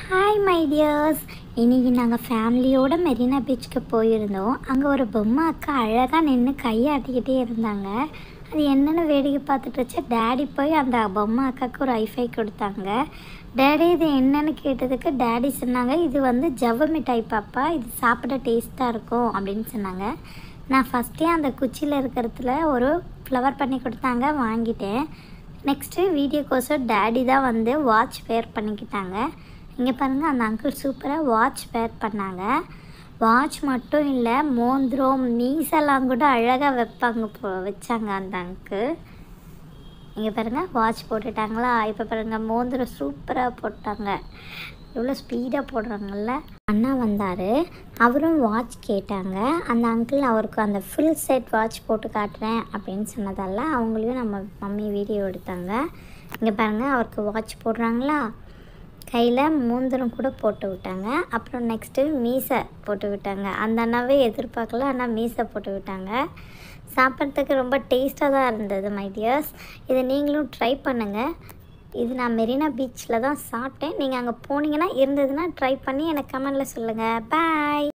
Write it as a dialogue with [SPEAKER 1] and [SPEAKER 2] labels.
[SPEAKER 1] hi my tears இன்றைக்கி நாங்கள் ஃபேமிலியோட மெரினா பீச்சுக்கு போயிருந்தோம் அங்கே ஒரு பொம்மை அக்கா அழகாக நின்று கையாட்டிக்கிட்டே இருந்தாங்க அது என்னென்னு வேடிக்கை பார்த்துட்டு வச்சா டேடி போய் அந்த பொம்மை அக்காவுக்கு ஒரு ஐஃபை கொடுத்தாங்க டேடி இது என்னன்னு கேட்டதுக்கு டேடி சொன்னாங்க இது வந்து ஜவ்வ மிட்டாய் பாப்பா இது சாப்பிட டேஸ்ட்டாக இருக்கும் அப்படின்னு சொன்னாங்க நான் ஃபஸ்ட்டே அந்த குச்சியில் இருக்கிறதுல ஒரு ஃப்ளவர் பண்ணி கொடுத்தாங்க வாங்கிட்டேன் நெக்ஸ்ட்டு வீடியோக்கோசம் டேடி தான் வந்து வாட்ச் வேர் பண்ணிக்கிட்டாங்க இங்கே பாருங்கள் அந்த அங்கிள் சூப்பராக வாட்ச் வேர் பண்ணாங்க வாட்ச் மட்டும் இல்லை மோந்திரம் மீசெல்லாம் கூட அழகாக வைப்பாங்க போ வச்சாங்க அந்த அங்கிள் இங்கே பாருங்கள் வாட்ச் போட்டுட்டாங்களா இப்போ பாருங்கள் மோந்திரம் சூப்பராக போட்டாங்க எவ்வளோ ஸ்பீடாக போடுறாங்கல்ல அண்ணா வந்தார் அவரும் வாட்ச் கேட்டாங்க அந்த அங்கிள் அவருக்கு அந்த ஃபுல் செட் வாட்ச் போட்டு காட்டுறேன் அப்படின்னு சொன்னதால அவங்களையும் நம்ம மம்மி வீடியோ எடுத்தாங்க இங்கே பாருங்கள் அவருக்கு வாட்ச் போடுறாங்களா கையில் மூந்திரம் கூட போட்டு விட்டாங்க அப்புறம் நெக்ஸ்ட்டு மீசை போட்டு விட்டாங்க அந்த அண்ணாவே எதிர்பார்க்கல ஆனால் மீசை போட்டு விட்டாங்க சாப்பிட்றதுக்கு ரொம்ப டேஸ்ட்டாக தான் இருந்தது மை டியர்ஸ் இதை நீங்களும் ட்ரை பண்ணுங்கள் இது நான் மெரினா பீச்சில் தான் சாப்பிட்டேன் நீங்கள் அங்கே போனீங்கன்னா இருந்ததுன்னா ட்ரை பண்ணி எனக்கு கமெண்டில் சொல்லுங்கள் பாய்